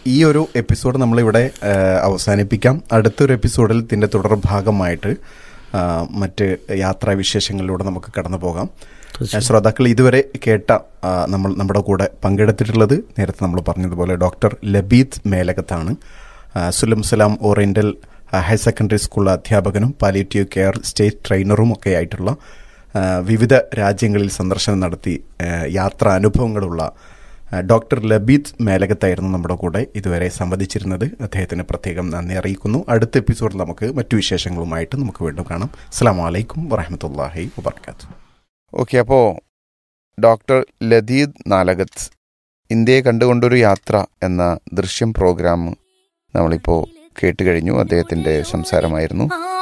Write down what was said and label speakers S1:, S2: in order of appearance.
S1: ഈ ഒരു എപ്പിസോഡ് നമ്മളിവിടെ ആ, അവസാനിപ്പിക്കാം അടുത്തൊരു എപ്പിസോഡിൽ ഇതിൻ്റെ തുടർ ഭാഗമായിട്ട് ആ, മറ്റ് യാത്രാ വിശേഷങ്ങളിലൂടെ നമുക്ക് കടന്നു പോകാം ശ്രോതാക്കൾ ഇതുവരെ കേട്ട ആ, നമ്മൾ നമ്മുടെ കൂടെ പങ്കെടുത്തിട്ടുള്ളത് നേരത്തെ നമ്മൾ പറഞ്ഞതുപോലെ ഡോക്ടർ ലബീദ് മേലകത്താണ് ആ, സുലം സലാം ഓറിയന്റൽ ആ, ഹയർ സെക്കൻഡറി സ്കൂൾ അധ്യാപകനും പാലിയേറ്റീവ് കെയർ സ്റ്റേറ്റ് ട്രെയിനറും ഒക്കെ ആയിട്ടുള്ള ആ, വിവിധ രാജ്യങ്ങളിൽ സന്ദർശനം നടത്തി ആ, യാത്രാ അനുഭവങ്ങളുള്ള ആ, ഡോക്ടർ ലബീദ് മേലകത്തായിരുന്നു നമ്മുടെ കൂടെ ഇതുവരെ സംവദിച്ചിരുന്നത് അദ്ദേഹത്തിന് പ്രത്യേകം നന്ദി അറിയിക്കുന്നു അടുത്ത എപ്പിസോഡിൽ നമുക്ക് മറ്റു വിശേഷങ്ങളുമായിട്ട് നമുക്ക് വീണ്ടും കാണാം അസ്സാം വലൈക്കും വറഹമത്തല്ലാഹി വാബർക്കാത്തു
S2: ഓക്കെ അപ്പോൾ ഡോക്ടർ ലതീദ് നാലകത്ത് ഇന്ത്യയെ കണ്ടുകൊണ്ടൊരു യാത്ര എന്ന ദൃശ്യം പ്രോഗ്രാം നമ്മളിപ്പോൾ കേട്ട് കഴിഞ്ഞു അദ്ദേഹത്തിൻ്റെ സംസാരമായിരുന്നു
S3: ആ